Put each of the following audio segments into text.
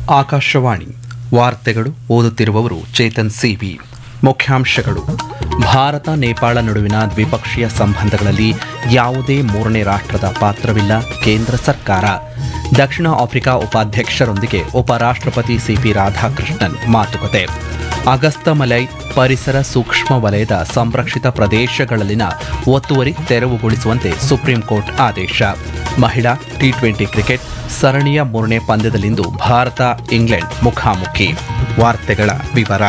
ಆಕಾಶವಾಣಿ ವಾರ್ತೆಗಳು ಓದುತ್ತಿರುವವರು ಚೇತನ್ ಸಿವಿ ಮುಖ್ಯಾಂಶಗಳು ಭಾರತ ನೇಪಾಳ ನಡುವಿನ ದ್ವಿಪಕ್ಷೀಯ ಸಂಬಂಧಗಳಲ್ಲಿ ಯಾವುದೇ ಮೂರನೇ ರಾಷ್ಟ್ರದ ಪಾತ್ರವಿಲ್ಲ ಕೇಂದ್ರ ಸರ್ಕಾರ ದಕ್ಷಿಣ ಆಫ್ರಿಕಾ ಉಪಾಧ್ಯಕ್ಷರೊಂದಿಗೆ ಉಪರಾಷ್ಟ್ರಪತಿ ಸಿಪಿ ರಾಧಾಕೃಷ್ಣನ್ ಮಾತುಕತೆ ಅಗಸ್ತಮಲೈ ಪರಿಸರ ಸೂಕ್ಷ್ಮ ವಲಯದ ಸಂರಕ್ಷಿತ ಪ್ರದೇಶಗಳಲ್ಲಿನ ಒತ್ತುವರಿ ತೆರವುಗೊಳಿಸುವಂತೆ ಸುಪ್ರೀಂ ಕೋರ್ಟ್ ಆದೇಶ ಮಹಿಳಾ ಟಿ ಟ್ವೆಂಟಿ ಕ್ರಿಕೆಟ್ ಸರಣಿಯ ಮೂರನೇ ಪಂದ್ಯದಲ್ಲಿಂದು ಭಾರತ ಇಂಗ್ಲೆಂಡ್ ಮುಖಾಮುಖಿ ವಾರ್ತೆಗಳ ವಿವರ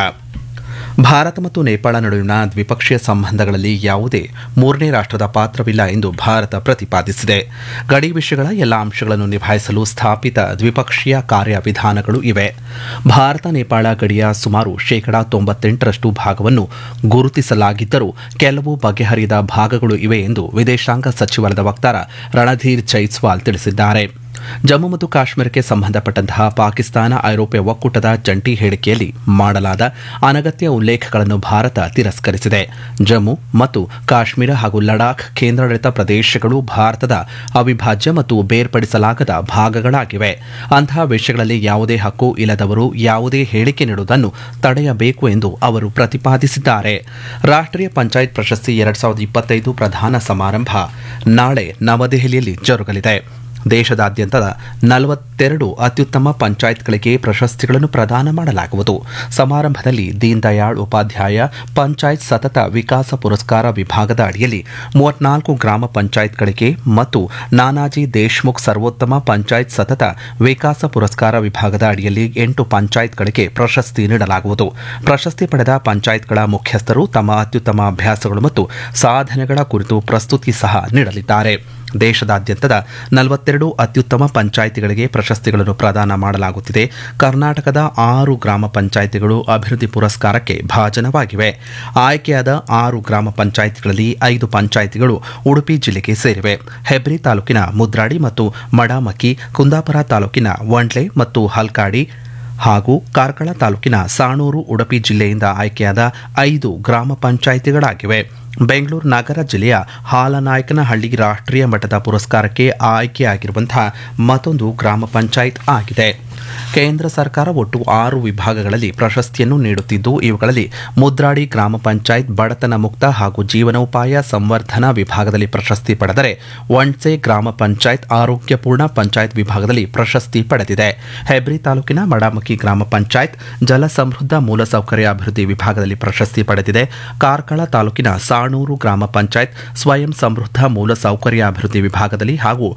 ಭಾರತ ಮತ್ತು ನೇಪಾಳ ನಡುವಿನ ದ್ವಿಪಕ್ಷೀಯ ಸಂಬಂಧಗಳಲ್ಲಿ ಯಾವುದೇ ಮೂರನೇ ರಾಷ್ಟ್ರದ ಪಾತ್ರವಿಲ್ಲ ಎಂದು ಭಾರತ ಪ್ರತಿಪಾದಿಸಿದೆ ಗಡಿ ವಿಷಯಗಳ ಎಲ್ಲ ಅಂಶಗಳನ್ನು ನಿಭಾಯಿಸಲು ಸ್ಥಾಪಿತ ದ್ವಿಪಕ್ಷೀಯ ಕಾರ್ಯವಿಧಾನಗಳು ಇವೆ ಭಾರತ ನೇಪಾಳ ಗಡಿಯ ಸುಮಾರು ಶೇಕಡಾ ತೊಂಬತ್ತೆಂಟರಷ್ಟು ಭಾಗವನ್ನು ಗುರುತಿಸಲಾಗಿದ್ದರೂ ಕೆಲವು ಬಗೆಹರಿಯದ ಭಾಗಗಳು ಇವೆ ಎಂದು ವಿದೇಶಾಂಗ ಸಚಿವಾಲಯದ ವಕ್ತಾರ ರಣಧೀರ್ ಜೈಸ್ವಾಲ್ ತಿಳಿಸಿದ್ದಾರೆ ಜಮ್ಮು ಮತ್ತು ಕಾಶ್ಮೀರಕ್ಕೆ ಸಂಬಂಧಪಟ್ಟಂತಹ ಪಾಕಿಸ್ತಾನ ಐರೋಪ್ಯ ಒಕ್ಕೂಟದ ಜಂಟಿ ಹೇಳಿಕೆಯಲ್ಲಿ ಮಾಡಲಾದ ಅನಗತ್ಯ ಉಲ್ಲೇಖಗಳನ್ನು ಭಾರತ ತಿರಸ್ಕರಿಸಿದೆ ಜಮ್ಮು ಮತ್ತು ಕಾಶ್ಮೀರ ಹಾಗೂ ಲಡಾಖ್ ಕೇಂದ್ರಾಡಳಿತ ಪ್ರದೇಶಗಳು ಭಾರತದ ಅವಿಭಾಜ್ಯ ಮತ್ತು ಬೇರ್ಪಡಿಸಲಾಗದ ಭಾಗಗಳಾಗಿವೆ ಅಂತಹ ವಿಷಯಗಳಲ್ಲಿ ಯಾವುದೇ ಹಕ್ಕು ಇಲ್ಲದವರು ಯಾವುದೇ ಹೇಳಿಕೆ ನೀಡುವುದನ್ನು ತಡೆಯಬೇಕು ಎಂದು ಅವರು ಪ್ರತಿಪಾದಿಸಿದ್ದಾರೆ ರಾಷ್ಟ್ರೀಯ ಪಂಚಾಯತ್ ಪ್ರಶಸ್ತಿ ಎರಡ್ ಸಾವಿರದ ಇಪ್ಪತ್ತೈದು ಪ್ರಧಾನ ಸಮಾರಂಭ ನಾಳೆ ನವದೆಹಲಿಯಲ್ಲಿ ಜರುಗಲಿದೆ ದೇಶದಾದ್ಯಂತದ ನಲವತ್ತೆರಡು ಅತ್ಯುತ್ತಮ ಪಂಚಾಯತ್ಗಳಿಗೆ ಪ್ರಶಸ್ತಿಗಳನ್ನು ಪ್ರದಾನ ಮಾಡಲಾಗುವುದು ಸಮಾರಂಭದಲ್ಲಿ ದೀನ್ ದಯಾಳ್ ಉಪಾಧ್ಯಾಯ ಪಂಚಾಯತ್ ಸತತ ವಿಕಾಸ ಪುರಸ್ಕಾರ ವಿಭಾಗದ ಅಡಿಯಲ್ಲಿ ಮೂವತ್ನಾಲ್ಕು ಗ್ರಾಮ ಪಂಚಾಯತ್ಗಳಿಗೆ ಮತ್ತು ನಾನಾಜಿ ದೇಶ್ಮುಖ್ ಸರ್ವೋತ್ತಮ ಪಂಚಾಯತ್ ಸತತ ವಿಕಾಸ ಪುರಸ್ಕಾರ ವಿಭಾಗದ ಅಡಿಯಲ್ಲಿ ಎಂಟು ಪಂಚಾಯತ್ಗಳಿಗೆ ಪ್ರಶಸ್ತಿ ನೀಡಲಾಗುವುದು ಪ್ರಶಸ್ತಿ ಪಡೆದ ಪಂಚಾಯತ್ಗಳ ಮುಖ್ಯಸ್ಥರು ತಮ್ಮ ಅತ್ಯುತ್ತಮ ಅಭ್ಯಾಸಗಳು ಮತ್ತು ಸಾಧನೆಗಳ ಕುರಿತು ಪ್ರಸ್ತುತಿ ಸಹ ನೀಡಲಿದ್ದಾರೆ ದೇಶದಾದ್ಯಂತದ ನಲವತ್ತೆರಡು ಅತ್ಯುತ್ತಮ ಪಂಚಾಯಿತಿಗಳಿಗೆ ಪ್ರಶಸ್ತಿಗಳನ್ನು ಪ್ರದಾನ ಮಾಡಲಾಗುತ್ತಿದೆ ಕರ್ನಾಟಕದ ಆರು ಗ್ರಾಮ ಪಂಚಾಯಿತಿಗಳು ಅಭಿವೃದ್ಧಿ ಪುರಸ್ಕಾರಕ್ಕೆ ಭಾಜನವಾಗಿವೆ ಆಯ್ಕೆಯಾದ ಆರು ಗ್ರಾಮ ಪಂಚಾಯಿತಿಗಳಲ್ಲಿ ಐದು ಪಂಚಾಯಿತಿಗಳು ಉಡುಪಿ ಜಿಲ್ಲೆಗೆ ಸೇರಿವೆ ಹೆಬ್ರಿ ತಾಲೂಕಿನ ಮುದ್ರಾಡಿ ಮತ್ತು ಮಡಾಮಕ್ಕಿ ಕುಂದಾಪುರ ತಾಲೂಕಿನ ವಂಡ್ಲೆ ಮತ್ತು ಹಲ್ಕಾಡಿ ಹಾಗೂ ಕಾರ್ಕಳ ತಾಲೂಕಿನ ಸಾಣೂರು ಉಡುಪಿ ಜಿಲ್ಲೆಯಿಂದ ಆಯ್ಕೆಯಾದ ಐದು ಗ್ರಾಮ ಪಂಚಾಯಿತಿಗಳಾಗಿವೆ ಬೆಂಗಳೂರು ನಗರ ಜಿಲ್ಲೆಯ ಹಾಲನಾಯಕನಹಳ್ಳಿ ರಾಷ್ಟ್ರೀಯ ಮಟ್ಟದ ಪುರಸ್ಕಾರಕ್ಕೆ ಆಯ್ಕೆಯಾಗಿರುವಂತಹ ಮತ್ತೊಂದು ಗ್ರಾಮ ಪಂಚಾಯತ್ ಆಗಿದೆ ಕೇಂದ್ರ ಸರ್ಕಾರ ಒಟ್ಟು ಆರು ವಿಭಾಗಗಳಲ್ಲಿ ಪ್ರಶಸ್ತಿಯನ್ನು ನೀಡುತ್ತಿದ್ದು ಇವುಗಳಲ್ಲಿ ಮುದ್ರಾಡಿ ಗ್ರಾಮ ಪಂಚಾಯತ್ ಬಡತನ ಮುಕ್ತ ಹಾಗೂ ಜೀವನೋಪಾಯ ಸಂವರ್ಧನಾ ವಿಭಾಗದಲ್ಲಿ ಪ್ರಶಸ್ತಿ ಪಡೆದರೆ ಒಂಡ್ಸೆ ಗ್ರಾಮ ಪಂಚಾಯತ್ ಆರೋಗ್ಯಪೂರ್ಣ ಪಂಚಾಯತ್ ವಿಭಾಗದಲ್ಲಿ ಪ್ರಶಸ್ತಿ ಪಡೆದಿದೆ ಹೆಬ್ರಿ ತಾಲೂಕಿನ ಮಡಾಮಕ್ಕಿ ಗ್ರಾಮ ಪಂಚಾಯತ್ ಜಲ ಸಮೃದ್ಧ ಮೂಲಸೌಕರ್ಯ ಅಭಿವೃದ್ಧಿ ವಿಭಾಗದಲ್ಲಿ ಪ್ರಶಸ್ತಿ ಪಡೆದಿದೆ ಕಾರ್ಕಳ ತಾಲೂಕಿನ ಸಾಣೂರು ಗ್ರಾಮ ಪಂಚಾಯತ್ ಸ್ವಯಂ ಸಮೃದ್ಧ ಮೂಲಸೌಕರ್ಯ ಅಭಿವೃದ್ಧಿ ವಿಭಾಗದಲ್ಲಿ ಹಾಗೂ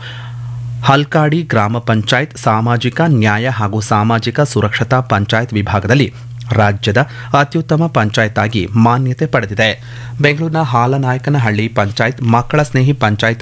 ಹಲ್ಕಾಡಿ ಗ್ರಾಮ ಪಂಚಾಯತ್ ಸಾಮಾಜಿಕ ನ್ಯಾಯ ಹಾಗೂ ಸಾಮಾಜಿಕ ಸುರಕ್ಷತಾ ಪಂಚಾಯತ್ ವಿಭಾಗದಲ್ಲಿ ರಾಜ್ಯದ ಅತ್ಯುತ್ತಮ ಪಂಚಾಯತ್ ಆಗಿ ಮಾನ್ಯತೆ ಪಡೆದಿದೆ ಬೆಂಗಳೂರಿನ ಹಾಲನಾಯಕನಹಳ್ಳಿ ಪಂಚಾಯತ್ ಮಕ್ಕಳ ಸ್ನೇಹಿ ಪಂಚಾಯತ್